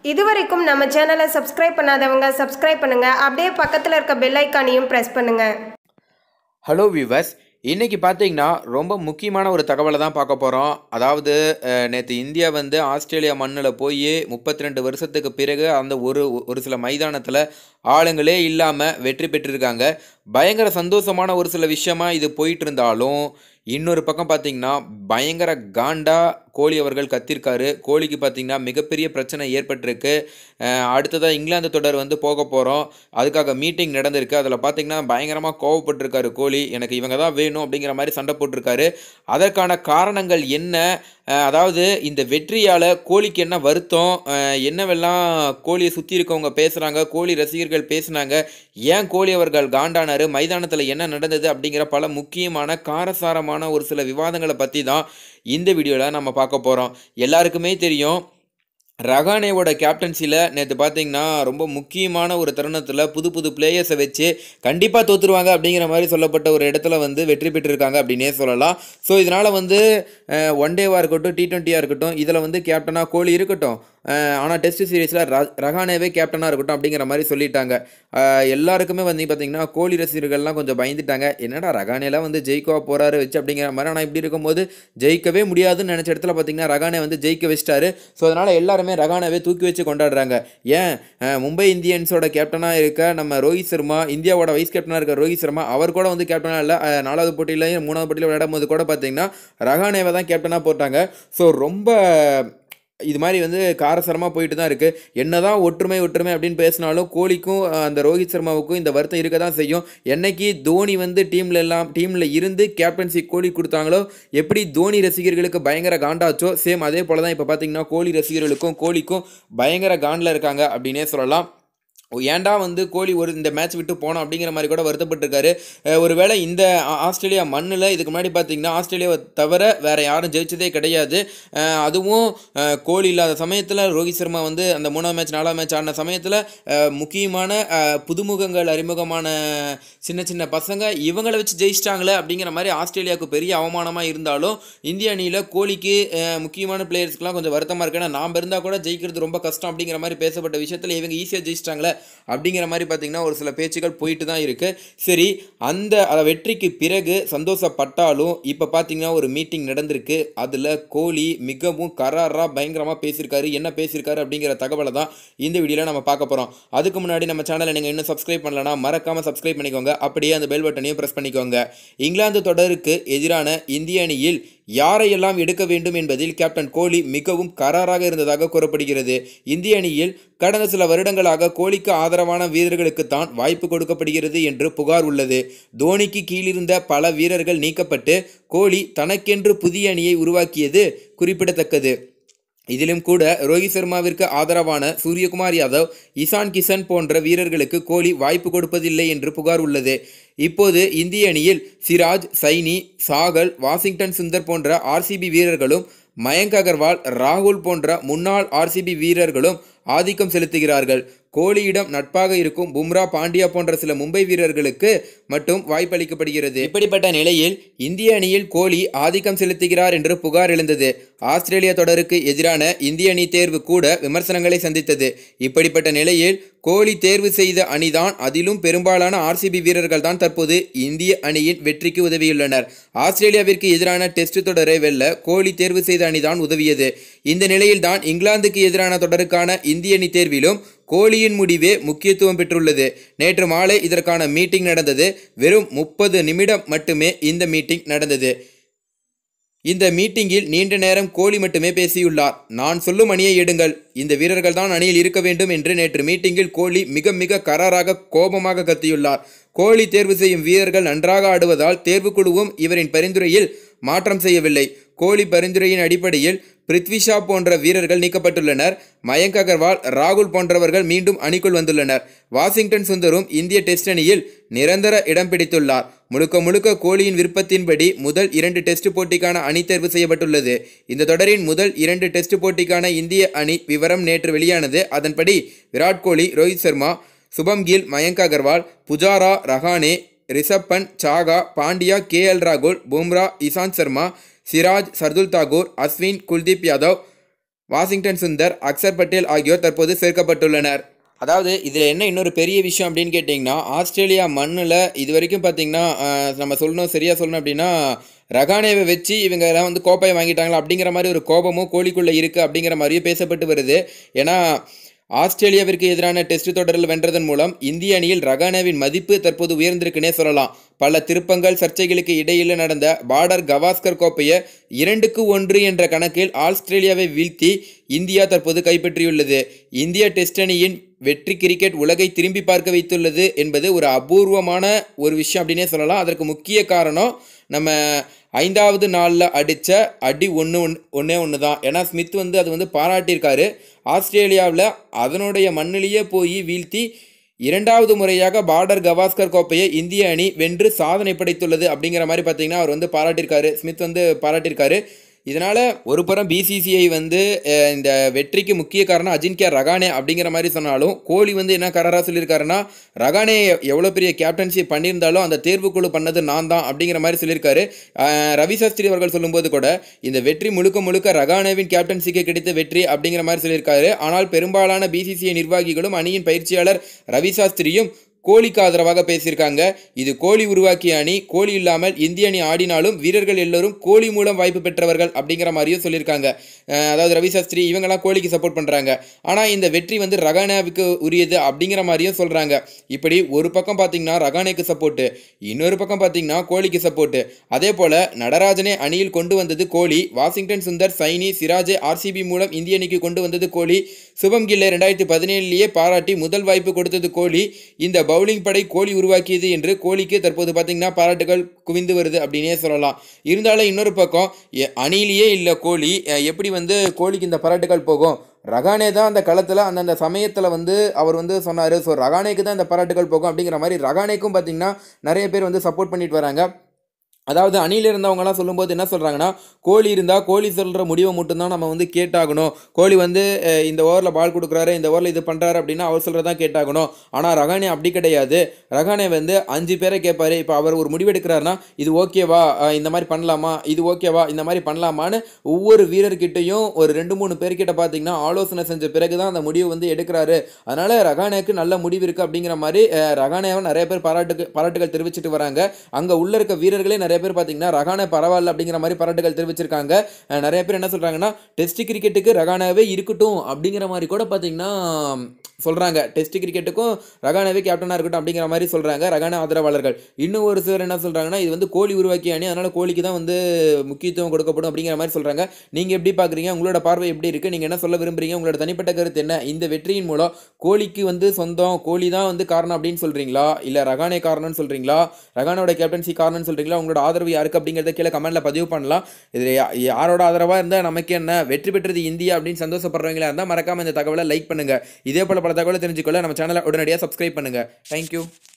இதுவரைக்கும் நம்ம சேனலை சப்ஸ்கிரைப் பண்ணாதவங்க சப்ஸ்கிரைப் பண்ணுங்க அப்படியே பக்கத்தில் இருக்க பெல் ஐக்கானையும் ப்ரெஸ் பண்ணுங்க ஹலோ வியூவர்ஸ் இன்னைக்கு பார்த்தீங்கன்னா ரொம்ப முக்கியமான ஒரு தகவலை தான் பார்க்க போகிறோம் அதாவது நேற்று இந்தியா வந்து ஆஸ்திரேலியா மண்ணில் போய் முப்பத்தி ரெண்டு வருஷத்துக்கு பிறகு அந்த ஒரு ஒரு சில மைதானத்தில் ஆளுங்களே இல்லாமல் வெற்றி பெற்றிருக்காங்க பயங்கர சந்தோஷமான ஒரு சில விஷயமா இது போயிட்டு இருந்தாலும் இன்னொரு பக்கம் பார்த்தீங்கன்னா பயங்கர காண்டா கோலி அவர்கள் கத்திருக்காரு கோலிக்கு பார்த்தீங்கன்னா மிகப்பெரிய பிரச்சனை ஏற்பட்டிருக்கு அஹ் அடுத்ததாக இங்கிலாந்து தொடர் வந்து போக போகிறோம் அதுக்காக மீட்டிங் நடந்திருக்கு அதில் பார்த்தீங்கன்னா பயங்கரமாக கோவப்பட்டிருக்காரு கோலி எனக்கு இவங்க தான் வேணும் அப்படிங்கிற மாதிரி சண்டை போட்டிருக்காரு அதற்கான காரணங்கள் என்ன அஹ் அதாவது இந்த வெற்றியால் கோலிக்கு என்ன வருத்தம் அஹ் என்னவெல்லாம் கோலியை சுற்றி இருக்கவங்க பேசுகிறாங்க கோலி ரசிகர்கள் பேசுனாங்க ஏன் கோலி அவர்கள் காண்டானாரு மைதானத்தில் என்ன நடந்தது அப்படிங்கிற பல முக்கியமான காரசாரமான ஒரு சில விவாதங்களை பற்றி தான் இந்த வீடியோவில் நம்ம பார்க்க போகிறோம் எல்லாருக்குமே தெரியும் ரகானேவோட கேப்டன்சியில் நேற்று பார்த்தீங்கன்னா ரொம்ப முக்கியமான ஒரு தருணத்தில் புது புது பிளேயர்ஸை வச்சு கண்டிப்பாக தோற்றுருவாங்க அப்படிங்கிற மாதிரி சொல்லப்பட்ட ஒரு இடத்துல வந்து வெற்றி பெற்றிருக்காங்க அப்படின்னே சொல்லலாம் ஸோ இதனால் வந்து ஒன் டேவாக இருக்கட்டும் டி ட்வெண்ட்டியாக இருக்கட்டும் இதில் வந்து கேப்டனாக கோலி இருக்கட்டும் ஆனால் டெஸ்ட் சீரீஸில் ரகானேவே கேப்டனாக இருக்கட்டும் அப்படிங்கிற மாதிரி சொல்லிட்டாங்க அஹ் எல்லாருக்குமே வந்து பார்த்தீங்கன்னா கோலி ரசிகர்கள்லாம் கொஞ்சம் பயந்துட்டாங்க என்னடா ரகானேலாம் வந்து ஜெயிக்கவா போகிறாரு வச்சு அப்படிங்கிற மாதிரி ஆனால் இப்படி இருக்கும்போது ஜெயிக்கவே முடியாதுன்னு நினச்ச இடத்துல பார்த்தீங்கன்னா ரகானே வந்து ஜெயிக்க வச்சிட்டாரு ஸோ அதனால் எல்லாருமே ரகானேவே தூக்கி வச்சு கொண்டாடுறாங்க ஏன் அஹ் மும்பை இந்தியன்ஸோட கேப்டனாக இருக்க நம்ம ரோஹித் சர்மா இந்தியாவோட வைஸ் கேப்டனாக இருக்க ரோஹித் சர்மா அவர் கூட வந்து கேப்டனாக இல்லை அஹ் நாலாவது போட்டியிலையும் மூணாவது போட்டியில் விளையாடும் போது கூட பார்த்தீங்கன்னா ரகானேவை தான் கேப்டனாக போட்டாங்க ஸோ ரொம்ப இது மாதிரி வந்து காரசாரமாக போயிட்டு தான் இருக்குது என்னதான் ஒற்றுமை ஒற்றுமை அப்படின்னு பேசினாலும் கோலிக்கும் அஹ், அந்த ரோஹித் சர்மாவுக்கும் இந்த வருத்தம் இருக்க தான் செய்யும் என்னைக்கு தோனி வந்து டீமில் எல்லாம் டீமில் இருந்து கேப்டன்சி கோலி கொடுத்தாங்களோ எப்படி தோனி ரசிகர்களுக்கு பயங்கர காண்டாச்சோ சேம் அதே போல் தான் இப்போ பார்த்தீங்கன்னா கோலி ரசிகர்களுக்கும் கோலிக்கும் பயங்கர காண்டில் இருக்காங்க அப்படின்னே சொல்லலாம் ஏன்டா வந்து கோலி ஒரு இந்த மேட்ச் விட்டு போனோம் அப்படிங்கிற மாதிரி கூட வருத்தப்பட்டிருக்காரு அஹ் ஒருவேளை இந்த ஆ- ஆஸ்திரேலியா மண்ணில் இதுக்கு முன்னாடி பார்த்தீங்கன்னா ஆஸ்திரேலியாவை தவிர வேற யாரும் ஜெயிச்சதே கிடையாது அஹ் அதுவும் அஹ் கோலி இல்லாத சமயத்தில் ரோஹித் சர்மா வந்து அந்த மூணாவது மேட்ச் நாலாவது மேட்ச் ஆடின சமயத்தில் முக்கியமான அஹ், புதுமுகங்கள் அறிமுகமான சின்ன சின்ன பசங்க இவங்களை வச்சு ஜெயிச்சிட்டாங்களே அப்படிங்கிற மாதிரி ஆஸ்திரேலியாவுக்கு பெரிய அவமானமாக இருந்தாலும் இந்திய அணியில் கோலிக்கு அஹ், முக்கியமான பிளேயர்ஸ்க்குலாம் கொஞ்சம் வருத்தமாக இருக்கு ஏன்னா நாம் இருந்தால் கூட ஜெயிக்கிறது ரொம்ப கஷ்டம் அப்படிங்கிற மாதிரி பேசப்பட்ட விஷயத்தில் இவங்க ஈஸியாக ஜெயிச்சிட்டாங்களே அப்படிங்கிற மாதிரி பார்த்தீங்கன்னா ஒரு சில பேச்சுகள் போயிட்டு தான் இருக்குது சரி அந்த அஹ், வெற்றிக்கு பிறகு சந்தோஷப்பட்டாலும் இப்போ பார்த்தீங்கன்னா ஒரு மீட்டிங் நடந்திருக்கு அதில் கோலி மிகவும் கராராக பயங்கரமாக பேசியிருக்காரு என்ன பேசியிருக்காரு அப்படிங்கிற தகவலை தான் இந்த வீடியோவில் நம்ம பார்க்க போகிறோம் அதுக்கு முன்னாடி நம்ம சேனலை நீங்கள் இன்னும் சப்ஸ்கிரைப் பண்ணலனா மறக்காமல் சப்ஸ்கிரைப் பண்ணிக்கோங்க அப்படியே அந்த பெல் பட்டனையும் ப்ரெஸ் பண்ணிக்கோங்க இங்கிலாந்து தொடருக்கு எதிரான இந்திய அணியில் யாரையெல்லாம் எடுக்க வேண்டும் என்பதில் கேப்டன் கோலி மிகவும் கராராக இருந்ததாக கூறப்படுகிறது இந்திய அணியில் கடந்த சில வருடங்களாக கோலிக்கு ஆதரவான வீரர்களுக்குத்தான் வாய்ப்பு கொடுக்கப்படுகிறது என்று புகார் உள்ளது தோனிக்கு கீழிருந்த பல வீரர்கள் நீக்கப்பட்டு கோலி தனக்கென்று புதிய அணியை உருவாக்கியது குறிப்பிடத்தக்கது இதிலும் கூட ரோஹித் சர்மாவிற்கு ஆதரவான சூரியகுமார் யாதவ் இசான் கிஷன் போன்ற வீரர்களுக்கு கோலி வாய்ப்பு கொடுப்பதில்லை என்று புகார் உள்ளது இப்போது இந்திய அணியில் சிராஜ் சைனி சாகல் வாஷிங்டன் சுந்தர் போன்ற ஆர்சிபி வீரர்களும் மயங்க் அகர்வால் ராகுல் போன்ற முன்னாள் ஆர்சிபி வீரர்களும் ஆதிக்கம் செலுத்துகிறார்கள் கோலியிடம் நட்பாக இருக்கும் பும்ரா பாண்டியா போன்ற சில மும்பை வீரர்களுக்கு மட்டும் வாய்ப்பளிக்கப்படுகிறது இப்படிப்பட்ட நிலையில் இந்திய அணியில் கோலி ஆதிக்கம் செலுத்துகிறார் என்று புகார் எழுந்தது ஆஸ்திரேலியா தொடருக்கு எதிரான இந்திய அணி தேர்வு கூட விமர்சனங்களை சந்தித்தது இப்படிப்பட்ட நிலையில் கோலி தேர்வு செய்த அணிதான் அதிலும் பெரும்பாலான ஆர்சிபி வீரர்கள் தான் தற்போது இந்திய அணியின் வெற்றிக்கு உதவியுள்ளனர் ஆஸ்திரேலியாவிற்கு எதிரான டெஸ்ட் தொடரை வெல்ல கோலி தேர்வு செய்த அணிதான் உதவியது இந்த நிலையில்தான் இங்கிலாந்துக்கு எதிரான தொடருக்கான இந்திய அணி தேர்விலும் கோலியின் முடிவே முக்கியத்துவம் பெற்றுள்ளது நேற்று மாலை இதற்கான மீட்டிங் நடந்தது வெறும் முப்பது நிமிடம் மட்டுமே இந்த மீட்டிங் நடந்தது இந்த மீட்டிங்கில் நீண்ட நேரம் கோலி மட்டுமே பேசியுள்ளார் நான் சொல்லும் அணியை எடுங்கள் இந்த வீரர்கள் தான் அணியில் இருக்க வேண்டும் என்று நேற்று மீட்டிங்கில் கோலி மிக மிக கராராக கோபமாக கத்தியுள்ளார் கோலி தேர்வு செய்யும் வீரர்கள் நன்றாக ஆடுவதால் தேர்வுக்குழுவும் இவரின் பரிந்துரையில் மாற்றம் செய்யவில்லை கோலி பரிந்துரையின் அடிப்படையில் பிருத்விஷா போன்ற வீரர்கள் நீக்கப்பட்டுள்ளனர் மயங்க் அகர்வால் ராகுல் போன்றவர்கள் மீண்டும் அணிக்குள் வந்துள்ளனர் வாஷிங்டன் சுந்தரும் இந்திய டெஸ்ட் அணியில் நிரந்தர இடம் பிடித்துள்ளார் முழுக்க முழுக்க கோலியின் விருப்பத்தின்படி முதல் இரண்டு டெஸ்ட் போட்டிக்கான அணி தேர்வு செய்யப்பட்டுள்ளது இந்த தொடரின் முதல் இரண்டு டெஸ்ட் போட்டிக்கான இந்திய அணி விவரம் நேற்று வெளியானது அதன்படி விராட் கோலி ரோஹித் சர்மா சுபம் கில் மயங்க் அகர்வால் புஜாரா ரஹானே ரிஷப் பண்ட் சாகா பாண்டியா கே எல் ராகுல் பும்ரா இசாந்த் சர்மா சிராஜ் சர்துல் தாகூர் அஸ்வின் குல்தீப் யாதவ் வாஷிங்டன் சுந்தர் அக்சர் பட்டேல் ஆகியோர் தற்போது சேர்க்கப்பட்டுள்ளனர் அதாவது இதில் என்ன இன்னொரு பெரிய விஷயம் அப்படின்னு கேட்டிங்கன்னா ஆஸ்திரேலியா மண்ணில் இது வரைக்கும் பார்த்தீங்கன்னா ஆஹ், நம்ம சொல்லணும் சரியாக சொல்லணும் அப்படின்னா ரகானேவை வச்சு இவங்க எல்லாம் வந்து கோப்பையை வாங்கிட்டாங்களா அப்படிங்கிற மாதிரி ஒரு கோபமும் கோழிக்குள்ளே இருக்குது அப்படிங்கிற மாதிரியும் பேசப்பட்டு வருது ஏன்னா ஆஸ்திரேலியாவிற்கு எதிரான டெஸ்ட் தொடரில் வென்றதன் மூலம் இந்திய அணியில் ரகானேவின் மதிப்பு தற்போது உயர்ந்திருக்குன்னே சொல்லலாம் பல திருப்பங்கள் சர்ச்சைகளுக்கு இடையில் நடந்த பார்டர் கவாஸ்கர் கோப்பையை இரண்டுக்கு ஒன்று என்ற கணக்கில் ஆஸ்திரேலியாவை வீழ்த்தி இந்தியா தற்போது கைப்பற்றியுள்ளது இந்திய டெஸ்ட் அணியின் வெற்றி கிரிக்கெட் உலகை திரும்பி பார்க்க வைத்துள்ளது என்பது ஒரு அபூர்வமான ஒரு விஷயம் அப்படின்னே சொல்லலாம் அதற்கு முக்கிய காரணம் நம்ம ஐந்தாவது நாளில் அடித்த அடி ஒன்று ஒன்று ஒன்றே ஒன்று தான் ஏன்னா ஸ்மித் வந்து அது வந்து பாராட்டியிருக்காரு ஆஸ்திரேலியாவில் அதனுடைய மண்ணிலேயே போய் வீழ்த்தி இரண்டாவது முறையாக பார்டர் கவாஸ்கர் கோப்பையை இந்திய அணி வென்று சாதனை படைத்துள்ளது அப்படிங்கிற மாதிரி பார்த்தீங்கன்னா அவர் வந்து பாராட்டியிருக்காரு ஸ்மித் வந்து பாராட்டியிருக்காரு இதனால் ஒரு புறம் பிசிசிஐ வந்து அஹ், இந்த வெற்றிக்கு முக்கிய காரணம் அஜின்கியா ரகானே அப்படிங்கிற மாதிரி சொன்னாலும் கோலி வந்து என்ன கராராக சொல்லியிருக்காருன்னா ரகானே எவ்வளோ பெரிய கேப்டன்சி பண்ணியிருந்தாலும் அந்த தேர்வுக்குழு பண்ணது நான் தான் அப்படிங்கிற மாதிரி சொல்லியிருக்காரு அஹ், ரவி சாஸ்திரி அவர்கள் சொல்லும்போது கூட இந்த வெற்றி முழுக்க முழுக்க ரகானேவின் கேப்டன்சிக்கு கிடைத்த வெற்றி அப்படிங்கிற மாதிரி சொல்லியிருக்காரு ஆனால் பெரும்பாலான பிசிசிஐ நிர்வாகிகளும் அணியின் பயிற்சியாளர் ரவி சாஸ்திரியும் கோலிக்கு ஆதரவாக பேசியிருக்காங்க இது கோலி உருவாக்கிய அணி கோலி இல்லாமல் இந்திய அணி ஆடினாலும் வீரர்கள் எல்லோரும் கோலி மூலம் வாய்ப்பு பெற்றவர்கள் அப்படிங்கிற மாதிரியும் சொல்லியிருக்காங்க அஹ் அதாவது ரவி சாஸ்திரி இவங்கெல்லாம் கோலிக்கு சப்போர்ட் பண்ணுறாங்க ஆனால் இந்த வெற்றி வந்து ரகானாவுக்கு உரியது அப்படிங்கிற மாதிரியும் சொல்கிறாங்க இப்படி ஒரு பக்கம் பார்த்தீங்கன்னா ரகானேக்கு சப்போர்ட்டு இன்னொரு பக்கம் பார்த்தீங்கன்னா கோலிக்கு சப்போர்ட்டு அதே போல் நடராஜனை அணியில் கொண்டு வந்தது கோலி வாஷிங்டன் சுந்தர் சைனி சிராஜை ஆர்சிபி மூலம் இந்திய அணிக்கு கொண்டு வந்தது கோலி சுபம் கில்லை ரெண்டாயிரத்தி பதினேழுலேயே பாராட்டி முதல் வாய்ப்பு கொடுத்தது கோலி இந்த பவுலிங் படை கோலி உருவாக்கியது என்று கோலிக்கு தற்போது பார்த்தீங்கன்னா பாராட்டுகள் குவிந்து வருது அப்படின்னே சொல்லலாம் இருந்தாலும் இன்னொரு பக்கம் எ- அணியிலேயே இல்லை கோலி அஹ் எப்படி வந்து கோலிக்கு இந்த பாராட்டுகள் போகும் ரகானே தான் அந்த களத்தில் அந்தந்த சமயத்தில் வந்து அவர் வந்து சொன்னார் ஸோ ரகானேக்கு தான் இந்த பாராட்டுகள் போகும் அப்படிங்கிற மாதிரி ரகானேக்கும் பார்த்தீங்கன்னா நிறைய பேர் வந்து சப்போர்ட் பண்ணிட்டு வராங்க அதாவது அணியில் இருந்தவங்கலாம் சொல்லும்போது என்ன சொல்கிறாங்கன்னா கோலி இருந்தால் கோலி சொல்கிற முடிவை மட்டும்தான் நம்ம வந்து கேட்டாகணும் கோலி வந்து அஹ், இந்த ஓவரில் பால் கொடுக்குறாரு இந்த ஓவரில் இது பண்ணுறாரு அப்படின்னா அவர் சொல்கிறதான் கேட்டாகணும் ஆனால் ரகானே அப்படி கிடையாது ரகானே வந்து அஞ்சு பேரை கேட்பாரு இப்போ அவர் ஒரு முடிவெடுக்கிறாருன்னா இது ஓகேவா அஹ், இந்த மாதிரி பண்ணலாமா இது ஓகேவா இந்த மாதிரி பண்ணலாமான்னு ஒவ்வொரு வீரர்கிட்டையும் ஒரு ரெண்டு மூணு பேர்கிட்ட பார்த்தீங்கன்னா ஆலோசனை செஞ்ச பிறகு தான் அந்த முடிவு வந்து எடுக்கிறாரு அதனால் ரகானேக்கு நல்ல முடிவு இருக்குது அப்படிங்கிற மாதிரி அஹ், ரகானேவை நிறைய பேர் பாராட்டுக்கு பாராட்டுகள் தெரிவிச்சிட்டு வராங்க அங்கே உள்ள இருக்க வீரர்களே நிறைய பேர் பார்த்தீங்கன்னா ரகானே பரவாயில்ல அப்படிங்கிற மாதிரி பாராட்டுகள் தெரிவிச்சிருக்காங்க அஹ் நிறைய பேர் என்ன சொல்கிறாங்கன்னா டெஸ்ட் கிரிக்கெட்டுக்கு ரகானாவே இருக்கட்டும் அப்படிங்கிற மாதிரி கூட பார்த்தீங்கன்னா சொல்கிறாங்க டெஸ்ட் கிரிக்கெட்டுக்கும் ரகானாவே கேப்டனாக இருக்கட்டும் அப்படிங்கிற மாதிரி சொல்கிறாங்க ரகானா ஆதரவாளர்கள் இன்னும் ஒரு சிலர் என்ன சொல்கிறாங்கன்னா இது வந்து கோலி உருவாக்கிய அணி அதனால் கோலிக்கு தான் வந்து முக்கியத்துவம் கொடுக்கப்படும் அப்படிங்கிற மாதிரி சொல்கிறாங்க நீங்கள் எப்படி பார்க்குறீங்க உங்களோட பார்வை எப்படி இருக்குது நீங்கள் என்ன சொல்ல விரும்புறீங்க உங்களோட தனிப்பட்ட கருத்து என்ன இந்த வெற்றியின் மூலம் கோலிக்கு வந்து சொந்தம் கோலி தான் வந்து காரணம் அப்படின்னு சொல்கிறீங்களா இல்லை ரகானே காரணம்னு சொல்கிறீங்களா ரகானோட கேப்டன்சி காரணம்னு சொல்கிறீங்களா உங்களோட ஆதரவு யாருக்கு அப்படிங்கிறத கீழே கமெண்ட்டில் பதிவு பண்ணலாம் இதில் யா- யாரோட ஆதரவாக இருந்தால் நமக்கு என்ன வெற்றி பெற்றது இந்தியா அப்படின்னு சந்தோஷப்படுறவங்களா இருந்தால் மறக்காமல் இந்த தகவலை லைக் பண்ணுங்கள் இதே போல் பல தகவலை தெரிஞ்சுக்கொள்ள நம்ம சேனலை உடனடியாக சப்ஸ்கிரைப் பண்ணுங்கள் தேங்க்யூ